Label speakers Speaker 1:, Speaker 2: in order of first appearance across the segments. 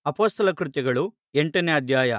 Speaker 1: ಅಪೊಸ್ತಲರ ಕೃತ್ಯಗಳು ಎಂಟನೇ ಅಧ್ಯಾಯ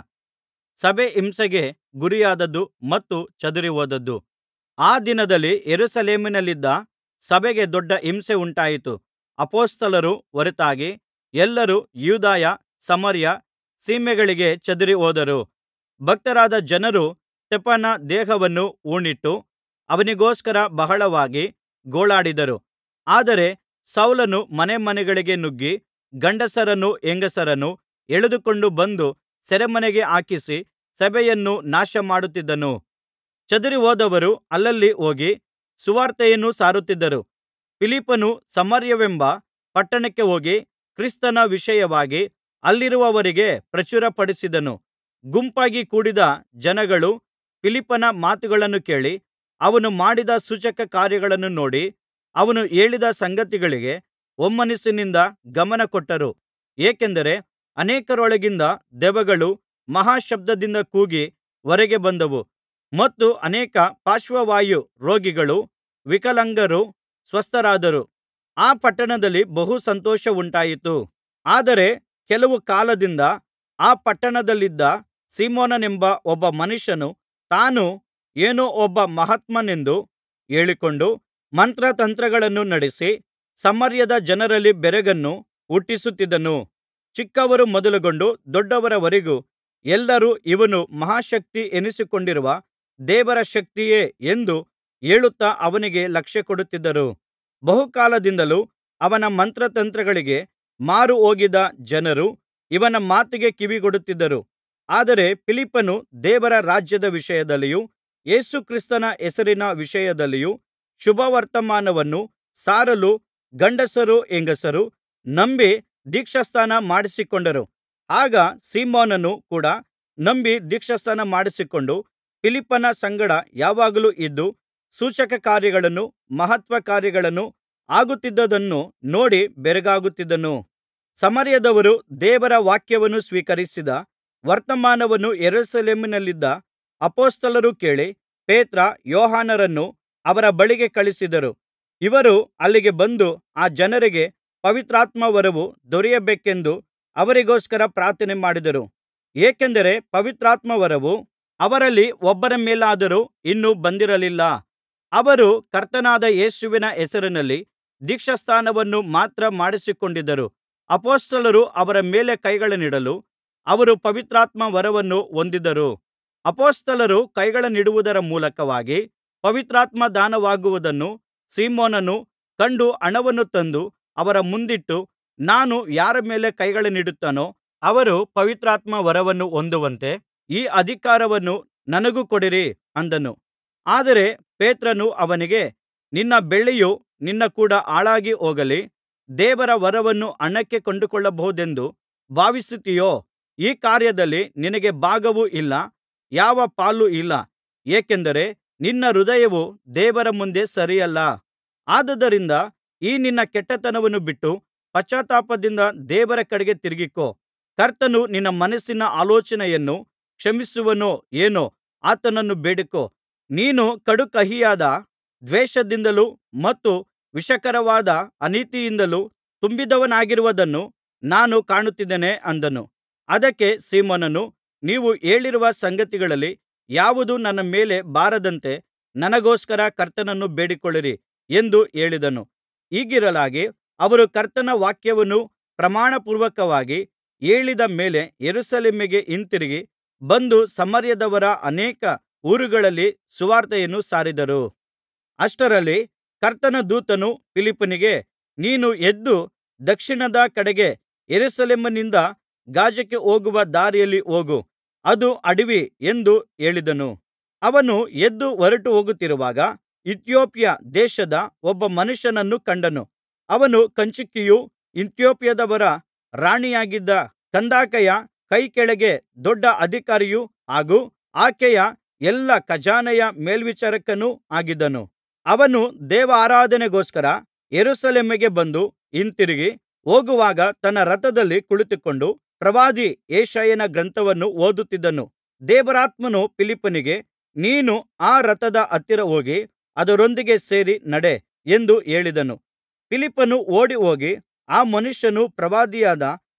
Speaker 1: ಸಭೆ ಹಿಂಸೆಗೆ ಗುರಿಯಾದದ್ದು ಮತ್ತು ಚದುರಿಹೋದದ್ದು ಆ ದಿನದಲ್ಲಿ ಯೆರೂಸಲೇಮಿನಲ್ಲಿದ್ದ ಸಭೆಗೆ ದೊಡ್ಡ ಹಿಂಸೆ ಉಂಟಾಯಿತು ಅಪೊಸ್ತಲರು ಹೊರತಾಗಿ ಎಲ್ಲರೂ ಯೂದಾಯ ಸಮಾರ್ಯ ಸೀಮೆಗಳಿಗೆ ಚದುರಿಹೋದರು ಭಕ್ತರಾದ ಜನರು ಸ್ತೆಫನನ ದೇಹವನ್ನು ಹೂಣಿಟ್ಟು ಅವನಿಗೋಸ್ಕರ ಬಹಳವಾಗಿ ಗೋಳಾಡಿದರು ಆದರೆ ಸೌಲನು ಮನೆಮನೆಗಳಿಗೆ ನುಗ್ಗಿ ಗಂಡಸರನ್ನೂ ಹೆಂಗಸರನ್ನೂ ಎಳೆದುಕೊಂಡು ಬಂದು ಸೆರೆಮನೆಗೆ ಹಾಕಿಸಿ ಸಭೆಯನ್ನು ನಾಶಮಾಡುತ್ತಿದ್ದನು ಚದುರಿಹೋದವರು ಅಲ್ಲಲ್ಲಿ ಹೋಗಿ ಸುವಾರ್ತೆಯನ್ನು ಸಾರುತ್ತಿದ್ದರು ಫಿಲಿಪ್ಪನು ಸಮಾರ್ಯವೆಂಬ ಪಟ್ಟಣಕ್ಕೆ ಹೋಗಿ ಕ್ರಿಸ್ತನ ವಿಷಯವಾಗಿ ಅಲ್ಲಿರುವವರಿಗೆ ಪ್ರಚುರಪಡಿಸಿದನು ಗುಂಪಾಗಿ ಕೂಡಿದ್ದ ಜನಗಳು ಫಿಲಿಪ್ಪನ ಮಾತುಗಳನ್ನು ಕೇಳಿ ಅವನು ಮಾಡಿದ ಸೂಚಕಕಾರ್ಯಗಳನ್ನು ನೋಡಿ ಅವನು ಹೇಳಿದ ಸಂಗತಿಗಳಿಗೆ ಒಮ್ಮನಸ್ಸಿನಿಂದ ಗಮನಕೊಟ್ಟರು ಏಕೆಂದರೆ ಅನೇಕರೊಳಗಿಂದ ದೆವ್ವಗಳು ಮಹಾಶಬ್ದದಿಂದ ಕೂಗಿ ಹೊರಗೆ ಬಂದವು ಮತ್ತು ಅನೇಕ ಪಾರ್ಶ್ವವಾಯು ರೋಗಿಗಳೂ ವಿಕಲಾಂಗರೂ ಸ್ವಸ್ಥರಾದರು ಆ ಪಟ್ಟಣದಲ್ಲಿ ಬಹು ಸಂತೋಷವುಂಟಾಯಿತು ಆದರೆ ಕೆಲವು ಕಾಲದಿಂದ ಆ ಪಟ್ಟಣದಲ್ಲಿದ್ದ ಸೀಮೋನನೆಂಬ ಒಬ್ಬ ಮನುಷ್ಯನು ತಾನು ಏನೋ ಒಬ್ಬ ಮಹಾತ್ಮನೆಂದು ಹೇಳಿಕೊಂಡು ಮಂತ್ರತಂತ್ರಗಳನ್ನು ನಡಿಸಿ ಸಮಾರ್ಯದ ಜನರಲ್ಲಿ ಬೆರಗನ್ನು ಹುಟ್ಟಿಸುತ್ತಿದ್ದನು ಚಿಕ್ಕವರು ಮೊದಲುಗೊಂಡು ದೊಡ್ಡವರವರೆಗೂ ಎಲ್ಲರೂ ಇವನು ಮಹಾಶಕ್ತಿ ಎನಿಸಿಕೊಂಡಿರುವ ದೇವರ ಶಕ್ತಿಯೇ ಎಂದು ಹೇಳುತ್ತಾ ಅವನಿಗೆ ಲಕ್ಷ್ಯಕೊಡುತ್ತಿದ್ದರು ಬಹುಕಾಲದಿಂದಲೂ ಅವನ ಮಂತ್ರತಂತ್ರಗಳಿಗೆ ಮಾರುಹೋಗಿದ್ದ ಜನರು ಇವನ ಮಾತಿಗೆ ಕಿವಿಗೊಡುತ್ತಿದ್ದರು ಆದರೆ ಫಿಲಿಪ್ಪನು ದೇವರ ರಾಜ್ಯದ ವಿಷಯದಲ್ಲಿಯೂ ಯೇಸು ಕ್ರಿಸ್ತನ ಹೆಸರಿನ ವಿಷಯದಲ್ಲಿಯೂ ಶುಭವರ್ತಮಾನವನ್ನು ಸಾರಲು ಗಂಡಸರೂ ಹೆಂಗಸರೂ ನಂಬಿ ದೀಕ್ಷಾಸ್ನಾನ ಮಾಡಿಸಿಕೊಂಡರು ಆಗ ಸೀಮೋನನು ಕೂಡ ನಂಬಿ ದೀಕ್ಷಾಸ್ನಾನ ಮಾಡಿಸಿಕೊಂಡು ಫಿಲಿಪ್ಪನ ಸಂಗಡ ಯಾವಾಗಲೂ ಇದ್ದು ಸೂಚಕಕಾರ್ಯಗಳನ್ನೂ ಮಹತ್ಕಾರ್ಯಗಳನ್ನೂ ಆಗುತ್ತಿದ್ದುದನ್ನು ನೋಡಿ ಬೆರಗಾಗುತ್ತಿದ್ದನು ಸಮಾರ್ಯದವರು ದೇವರ ವಾಕ್ಯವನ್ನು ಸ್ವೀಕರಿಸಿದ ವರ್ತಮಾನವನ್ನು ಯೆರೂಸಲೇಮಿನಲ್ಲಿದ್ದ ಅಪೊಸ್ತಲರು ಕೇಳಿ ಪೇತ್ರ ಯೋಹಾನರನ್ನು ಅವರ ಬಳಿಗೆ ಕಳುಹಿಸಿದರು ಇವರು ಅಲ್ಲಿಗೆ ಬಂದು ಆ ಜನರಿಗೆ ಪವಿತ್ರಾತ್ಮವರವು ದೊರೆಯಬೇಕೆಂದು ಅವರಿಗೋಸ್ಕರ ಪ್ರಾರ್ಥನೆ ಮಾಡಿದರು ಏಕೆಂದರೆ ಪವಿತ್ರಾತ್ಮವರವು ಅವರಲ್ಲಿ ಒಬ್ಬರ ಮೇಲಾದರೂ ಇನ್ನೂ ಬಂದಿರಲಿಲ್ಲ ಅವರು ಕರ್ತನಾದ ಯೇಸುವಿನ ಹೆಸರಿನಲ್ಲಿ ದೀಕ್ಷಾಸ್ನಾನವನ್ನು ಮಾತ್ರ ಮಾಡಿಸಿಕೊಂಡಿದ್ದರು ಅಪೊಸ್ತಲರು ಅವರ ಮೇಲೆ ಕೈಗಳನ್ನಿಡಲು ಅವರು ಪವಿತ್ರಾತ್ಮ ವರವನ್ನು ಹೊಂದಿದರು ಅಪೊಸ್ತಲರು ಕೈಗಳನ್ನಿಡುವುದರ ಮೂಲಕವಾಗಿ ಪವಿತ್ರಾತ್ಮ ದಾನವಾಗುವುದನ್ನು ಸೀಮೋನನು ಕಂಡು ಹಣವನ್ನು ತಂದು ಅವರ ಮುಂದಿಟ್ಟು ನಾನು ಯಾರ ಮೇಲೆ ಕೈಗಳನ್ನಿಡುತ್ತೇನೋ ಅವರು ಪವಿತ್ರಾತ್ಮ ವರವನ್ನು ಹೊಂದುವಂತೆ ಈ ಅಧಿಕಾರವನ್ನು ನನಗೂ ಕೊಡಿರಿ ಅಂದನು ಆದರೆ ಪೇತ್ರನು ಅವನಿಗೆ ನಿನ್ನ ಬೆಳ್ಳಿಯು ನಿನ್ನ ಕೂಡ ಹಾಳಾಗಿ ಹೋಗಲಿ ದೇವರ ವರವನ್ನು ಹಣಕ್ಕೆ ಕೊಂಡುಕೊಳ್ಳಬಹುದೆಂದು ಭಾವಿಸುತ್ತೀಯೋ ಈ ಕಾರ್ಯದಲ್ಲಿ ನಿನಗೆ ಭಾಗವೂ ಇಲ್ಲ ಯಾವ ಪಾಲೂ ಇಲ್ಲ ಏಕೆಂದರೆ ನಿನ್ನ ಹೃದಯವು ದೇವರ ಮುಂದೆ ಸರಿಯಲ್ಲ ಆದುದರಿಂದ ಈ ನಿನ್ನ ಕೆಟ್ಟತನವನ್ನು ಬಿಟ್ಟು ಪಶ್ಚಾತ್ತಾಪದಿಂದ ದೇವರ ಕಡೆಗೆ ತಿರುಗಿಕೋ ಕರ್ತನು ನಿನ್ನ ಮನಸ್ಸಿನ ಆಲೋಚನೆಯನ್ನು ಕ್ಷಮಿಸುವನೋ ಏನೋ ಆತನನ್ನು ಬೇಡಿಕೋ ನೀನು ಕಡುಕಹಿಯಾದ ದ್ವೇಷದಿಂದಲೂ ಮತ್ತು ವಿಷಕರವಾದ ಅನೀತಿಯಿಂದಲೂ ತುಂಬಿದವನಾಗಿರುವುದನ್ನು ನಾನು ಕಾಣುತ್ತಿದ್ದೇನೆ ಅಂದನು ಅದಕ್ಕೆ ಸೀಮೋನನು ನೀವು ಹೇಳಿರುವ ಸಂಗತಿಗಳಲ್ಲಿ ಯಾವುದೂ ನನ್ನ ಮೇಲೆ ಬಾರದಂತೆ ನನಗೋಸ್ಕರ ಕರ್ತನನ್ನು ಬೇಡಿಕೊಳ್ಳಿರಿ ಎಂದು ಹೇಳಿದನು ಹೀಗಿರಲಾಗಿ ಅವರು ಕರ್ತನ ವಾಕ್ಯವನ್ನು ಪ್ರಮಾಣಪೂರ್ವಕವಾಗಿ ಹೇಳಿದ ಮೇಲೆ ಯೆರೂಸಲೇಮಿಗೆ ಹಿಂತಿರುಗಿ ಬಂದು ಸಮಾರ್ಯದವರ ಅನೇಕ ಊರುಗಳಲ್ಲಿ ಸುವಾರ್ತೆಯನ್ನು ಸಾರಿದರು ಅಷ್ಟರಲ್ಲಿ ಕರ್ತನ ದೂತನು ಫಿಲಿಪ್ಪನಿಗೆ ನೀನು ಎದ್ದು ದಕ್ಷಿಣದ ಕಡೆಗೆ ಯೆರೂಸಲೇಮಿನಿಂದ ಗಾಜಕ್ಕೆ ಹೋಗುವ ದಾರಿಯಲ್ಲಿ ಹೋಗು ಅದು ಅಡವಿ ಎಂದು ಹೇಳಿದನು ಅವನು ಎದ್ದು ಹೊರಟು ಹೋಗುತ್ತಿರುವಾಗ ಇಥಿಯೋಪ್ಯ ದೇಶದ ಒಬ್ಬ ಮನುಷ್ಯನನ್ನು ಕಂಡನು ಅವನು ಕಂಚುಕಿಯೂ ಇಥಿಯೋಪ್ಯದವರ ರಾಣಿಯಾಗಿದ್ದ ಕಂದಾಕೆಯ ಕೈಕೆಳಗೆ ದೊಡ್ಡ ಅಧಿಕಾರಿಯೂ ಹಾಗೂ ಆಕೆಯ ಎಲ್ಲಾ ಖಜಾನೆಯ ಮೇಲ್ವಿಚಾರಕನೂ ಆಗಿದ್ದನು ಅವನು ದೇವಾರಾಧನೆಗೋಸ್ಕರ ಯೆರೂಸಲೇಮಿಗೆ ಬಂದು ಹಿಂತಿರುಗಿ ಹೋಗುವಾಗ ತನ್ನ ರಥದಲ್ಲಿ ಕುಳಿತುಕೊಂಡು ಪ್ರವಾದಿ ಯೆಶಾಯನ ಗ್ರಂಥವನ್ನು ಓದುತ್ತಿದ್ದನು ದೇವರಾತ್ಮನು ಫಿಲಿಪ್ಪನಿಗೆ ನೀನು ಆ ರಥದ ಹತ್ತಿರ ಹೋಗಿ ಅದರೊಂದಿಗೆ ಸೇರಿ ನಡೆ ಎಂದು ಹೇಳಿದನು ಫಿಲಿಪ್ಪನು ಓಡಿಹೋಗಿ ಆ ಮನುಷ್ಯನು ಪ್ರವಾದಿಯಾದ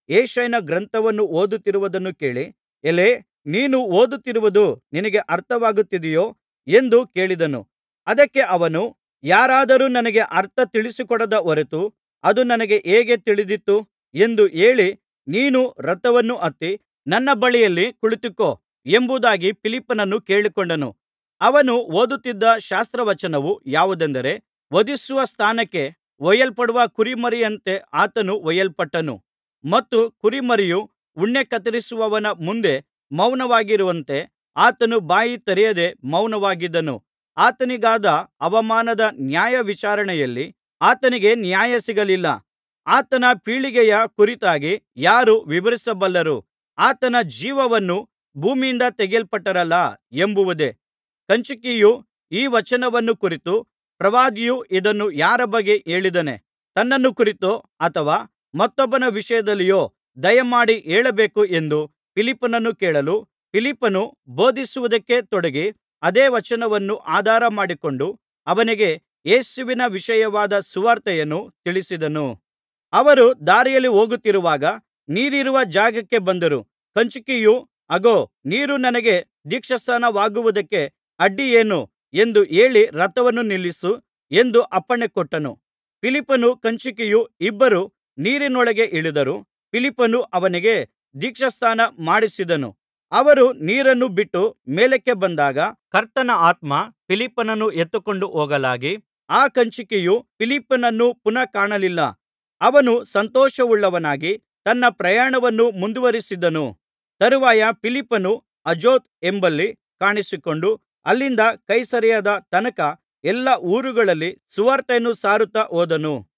Speaker 1: ಯೆಶಾಯನ ಗ್ರಂಥವನ್ನು ಓದುತ್ತಿರುವುದನ್ನು ಕೇಳಿ ಎಲೈ ನೀನು ಓದುತ್ತಿರುವುದು ನಿನಗೆ ಅರ್ಥವಾಗುತ್ತಿದೆಯೋ ಎಂದು ಕೇಳಿದನು ಅದಕ್ಕೆ ಅವನು ಯಾರಾದರೂ ನನಗೆ ಅರ್ಥ ತಿಳಿಸಿಕೊಡದ ಹೊರತು ಅದು ನನಗೆ ಹೇಗೆ ತಿಳಿದೀತು ಎಂದು ಹೇಳಿ ನೀನು ರಥವನ್ನು ಹತ್ತಿ ನನ್ನ ಬಳಿಯಲ್ಲಿ ಕುಳಿತುಕೋ ಎಂಬುದಾಗಿ ಫಿಲಿಪ್ಪನನ್ನು ಕೇಳಿಕೊಂಡನು ಅವನು ಓದುತ್ತಿದ್ದ ಶಾಸ್ತ್ರವಚನವು ಯಾವುದೆಂದರೆ ವಧಿಸುವ ಸ್ಥಾನಕ್ಕೆ ಒಯ್ಯಲ್ಪಡುವ ಕುರಿಮರಿಯಂತೆ ಆತನು ಒಯ್ಯಲ್ಪಟ್ಟನು ಮತ್ತು ಕುರಿಮರಿಯು ಉಣ್ಣೆ ಕತ್ತರಿಸುವವನ ಮುಂದೆ ಮೌನವಾಗಿರುವಂತೆ ಆತನು ಬಾಯಿ ತೆರೆಯದೆ ಮೌನವಾಗಿದ್ದನು ಆತನಿಗಾದ ಅವಮಾನದ ನ್ಯಾಯವಿಚಾರಣೆಯಲ್ಲಿ ಆತನಿಗೆ ನ್ಯಾಯ ಸಿಗಲಿಲ್ಲ ಆತನ ಪೀಳಿಗೆಯ ಕುರಿತಾಗಿ ಯಾರು ವಿವರಿಸಬಲ್ಲರು ಆತನ ಜೀವವನ್ನು ಭೂಮಿಯಿಂದ ತೆಗೆಯಲ್ಪಟ್ಟರಲ್ಲಾ ಎಂಬುದೇ ಕಂಚುಕಿಯು ಈ ವಚನವನ್ನು ಕುರಿತು ಪ್ರವಾದಿಯು ಇದನ್ನು ಯಾರ ಬಗ್ಗೆ ಹೇಳಿದ್ದಾನೆ ತನ್ನನ್ನು ಕುರಿತೋ ಅಥವಾ ಮತ್ತೊಬ್ಬನ ವಿಷಯದಲ್ಲಿಯೋ ದಯಮಾಡಿ ಹೇಳಬೇಕು ಎಂದು ಫಿಲಿಪ್ಪನನ್ನು ಕೇಳಲು ಫಿಲಿಪ್ಪನು ಬೋಧಿಸುವುದಕ್ಕೆ ತೊಡಗಿ ಅದೇ ವಚನವನ್ನು ಆಧಾರ ಮಾಡಿಕೊಂಡು ಅವನಿಗೆ ಯೇಸುವಿನ ವಿಷಯವಾದ ಸುವಾರ್ತೆಯನ್ನು ತಿಳಿಸಿದನು ಅವರು ದಾರಿಯಲ್ಲಿ ಹೋಗುತ್ತಿರುವಾಗ ನೀರಿರುವ ಜಾಗಕ್ಕೆ ಬಂದರು ಕಂಚುಕಿಯು ಅಗೋ ನೀರು ನನಗೆ ದೀಕ್ಷಾಸ್ನಾನವಾಗುವುದಕ್ಕೆ ಅಡ್ಡಿಯೇನು ಎಂದು ಹೇಳಿ ರಥವನ್ನು ನಿಲ್ಲಿಸು ಎಂದು ಅಪ್ಪಣೆ ಕೊಟ್ಟನು ಫಿಲಿಪ್ಪನೂ ಕಂಚುಕಿಯೂ ಇಬ್ಬರೂ ನೀರಿನೊಳಗೆ ಇಳಿದರು ಫಿಲಿಪ್ಪನು ಅವನಿಗೆ ದೀಕ್ಷಾಸ್ನಾನ ಮಾಡಿಸಿದನು ಅವರು ನೀರನ್ನು ಬಿಟ್ಟು ಮೇಲಕ್ಕೆ ಬಂದಾಗ ಕರ್ತನ ಆತ್ಮ ಫಿಲಿಪ್ಪನನ್ನು ಎತ್ತಿಕೊಂಡು ಹೋಗಲಾಗಿ ಆ ಕಂಚುಕಿಯು ಫಿಲಿಪ್ಪನನ್ನು ಪುನಃ ಕಾಣಲಿಲ್ಲ ಅವನು ಸಂತೋಷವುಳ್ಳವನಾಗಿ ತನ್ನ ಪ್ರಯಾಣವನ್ನು ಮುಂದುವರೆಸಿದನು ತರುವಾಯ ಫಿಲಿಪ್ಪನು ಅಜೋತ್ ಎಂಬಲ್ಲಿ ಕಾಣಿಸಿಕೊಂಡು ಅಲ್ಲಿಂದ ಕೈಸರೈಯದ ತನಕ ಎಲ್ಲಾ ಊರುಗಳಲ್ಲಿ ಸುವಾರ್ತೆಯನ್ನು ಸಾರುತ್ತಾ ಹೋದನು